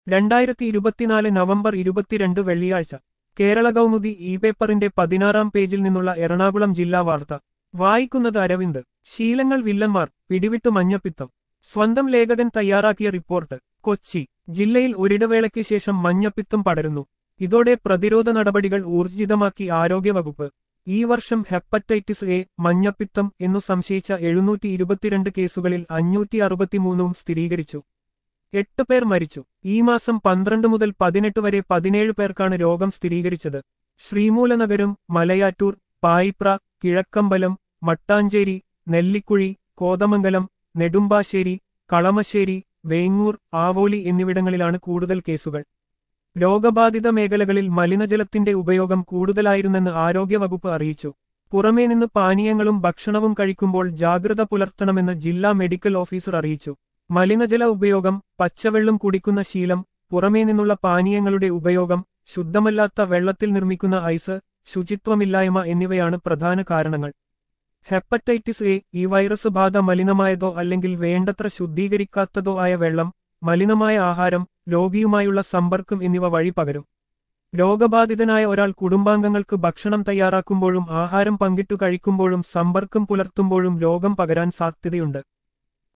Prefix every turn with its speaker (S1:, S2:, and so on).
S1: രണ്ടായിരത്തി ഇരുപത്തിനാല് നവംബർ ഇരുപത്തിരണ്ട് വെള്ളിയാഴ്ച കേരള കൗമുദി ഇ പേപ്പറിന്റെ പതിനാറാം പേജിൽ നിന്നുള്ള എറണാകുളം ജില്ലാ വാർത്ത വായിക്കുന്നത് അരവിന്ദ് ശീലങ്ങൾ വില്ലന്മാർ പിടിവിട്ടു മഞ്ഞപ്പിത്തം സ്വന്തം ലേഖകൻ തയ്യാറാക്കിയ റിപ്പോർട്ട് കൊച്ചി ജില്ലയിൽ ഒരിടവേളയ്ക്ക് ശേഷം മഞ്ഞപ്പിത്തം പടരുന്നു ഇതോടെ പ്രതിരോധ നടപടികൾ ഊർജിതമാക്കി ആരോഗ്യവകുപ്പ് ഈ വർഷം ഹെപ്പറ്റൈറ്റിസ് എ മഞ്ഞപ്പിത്തം എന്നു സംശയിച്ച എഴുന്നൂറ്റി ഇരുപത്തിരണ്ട് കേസുകളിൽ അഞ്ഞൂറ്റി അറുപത്തിമൂന്നും സ്ഥിരീകരിച്ചു എട്ട് പേർ മരിച്ചു ഈ മാസം പന്ത്രണ്ട് മുതൽ പതിനെട്ട് വരെ പതിനേഴ് പേർക്കാണ് രോഗം സ്ഥിരീകരിച്ചത് ശ്രീമൂലനഗരം മലയാറ്റൂർ പായിപ്ര കിഴക്കമ്പലം മട്ടാഞ്ചേരി നെല്ലിക്കുഴി കോതമംഗലം നെടുമ്പാശ്ശേരി കളമശ്ശേരി വേങ്ങൂർ ആവോലി എന്നിവിടങ്ങളിലാണ് കൂടുതൽ കേസുകൾ രോഗബാധിത മേഖലകളിൽ മലിനജലത്തിന്റെ ഉപയോഗം കൂടുതലായിരുന്നെന്ന് ആരോഗ്യവകുപ്പ് അറിയിച്ചു പുറമേ നിന്ന് പാനീയങ്ങളും ഭക്ഷണവും കഴിക്കുമ്പോൾ ജാഗ്രത പുലർത്തണമെന്ന് ജില്ലാ മെഡിക്കൽ ഓഫീസർ അറിയിച്ചു മലിനജല ഉപയോഗം പച്ചവെള്ളം കുടിക്കുന്ന ശീലം പുറമേ നിന്നുള്ള പാനീയങ്ങളുടെ ഉപയോഗം ശുദ്ധമല്ലാത്ത വെള്ളത്തിൽ നിർമ്മിക്കുന്ന ഐസ് ശുചിത്വമില്ലായ്മ എന്നിവയാണ് പ്രധാന കാരണങ്ങൾ ഹെപ്പറ്റൈറ്റിസ് എ ഈ വൈറസ് ബാധ മലിനമായതോ അല്ലെങ്കിൽ വേണ്ടത്ര ശുദ്ധീകരിക്കാത്തതോ ആയ വെള്ളം മലിനമായ ആഹാരം രോഗിയുമായുള്ള സമ്പർക്കം എന്നിവ വഴി പകരും രോഗബാധിതനായ ഒരാൾ കുടുംബാംഗങ്ങൾക്ക് ഭക്ഷണം തയ്യാറാക്കുമ്പോഴും ആഹാരം പങ്കിട്ടു കഴിക്കുമ്പോഴും സമ്പർക്കം പുലർത്തുമ്പോഴും രോഗം പകരാൻ സാധ്യതയുണ്ട്